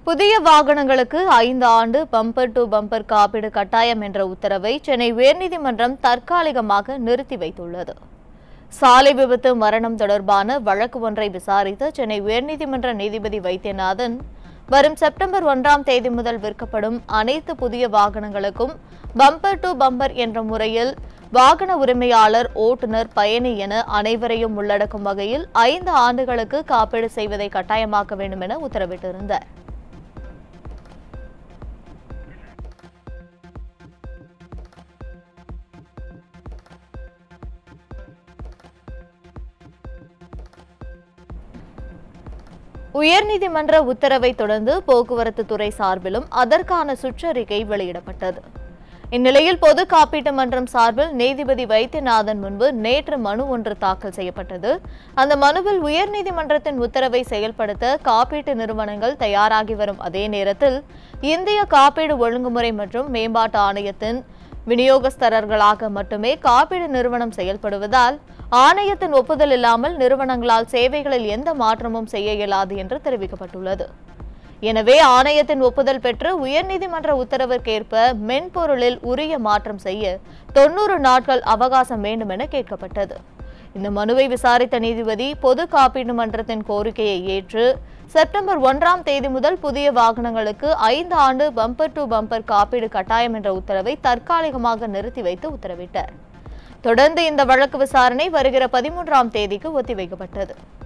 புதிய வாகனங்களுக்கு ஐந்து ஆண்டு பம்பர் டு பம்பர் காப்பீடு கட்டாயம் என்ற உத்தரவை சென்னை உயர்நீதிமன்றம் தற்காலிகமாக நிறுத்தி வைத்துள்ளது சாலை விபத்து மரணம் தொடர்பான வழக்கு ஒன்றை விசாரித்த சென்னை உயர்நீதிமன்ற நீதிபதி வைத்தியநாதன் வரும் செப்டம்பர் ஒன்றாம் தேதி முதல் விற்கப்படும் அனைத்து புதிய வாகனங்களுக்கும் பம்பர் டு பம்பர் என்ற முறையில் வாகன உரிமையாளர் ஓட்டுநர் பயணி என அனைவரையும் உள்ளடக்கும் வகையில் ஐந்து ஆண்டுகளுக்கு காப்பீடு செய்வதை கட்டாயமாக்க வேண்டும் என உத்தரவிட்டிருந்தார் உயர்நீதிமன்ற உத்தரவை தொடர்ந்து போக்குவரத்து துறை சார்பிலும் அதற்கான சுற்றறிக்கை வெளியிடப்பட்டது இந்நிலையில் பொது காப்பீட்டு மன்றம் சார்பில் நீதிபதி வைத்தியநாதன் முன்பு நேற்று மனு ஒன்று தாக்கல் செய்யப்பட்டது அந்த மனுவில் உயர்நீதிமன்றத்தின் உத்தரவை செயல்படுத்த காப்பீட்டு நிறுவனங்கள் தயாராகி வரும் அதே நேரத்தில் இந்திய காப்பீடு ஒழுங்குமுறை மற்றும் மேம்பாட்டு ஆணையத்தின் விநியோகஸ்தரர்களாக மட்டுமே காப்பீடு நிறுவனம் செயல்படுவதால் ஆணையத்தின் ஒப்புதல் இல்லாமல் நிறுவனங்களால் சேவைகளில் எந்த மாற்றமும் செய்ய இயலாது என்று தெரிவிக்கப்பட்டுள்ளது எனவே ஆணையத்தின் ஒப்புதல் பெற்று உயர்நீதிமன்ற உத்தரவிற்கேற்ப மென்பொருளில் உரிய மாற்றம் செய்ய தொன்னூறு நாட்கள் அவகாசம் வேண்டும் என கேட்கப்பட்டது இந்த மனுவை விசாரித்த நீதிபதி பொது காப்பீடு மன்றத்தின் கோரிக்கையை ஏற்று செப்டம்பர் ஒன்றாம் தேதி முதல் புதிய வாகனங்களுக்கு ஐந்து ஆண்டு பம்பர் டு பம்பர் காப்பீடு கட்டாயம் என்ற உத்தரவை தற்காலிகமாக நிறுத்தி வைத்து உத்தரவிட்டார் தொடர்ந்து இந்த வழக்கு விசாரணை வருகிற பதிமூன்றாம் தேதிக்கு ஒத்திவைக்கப்பட்டது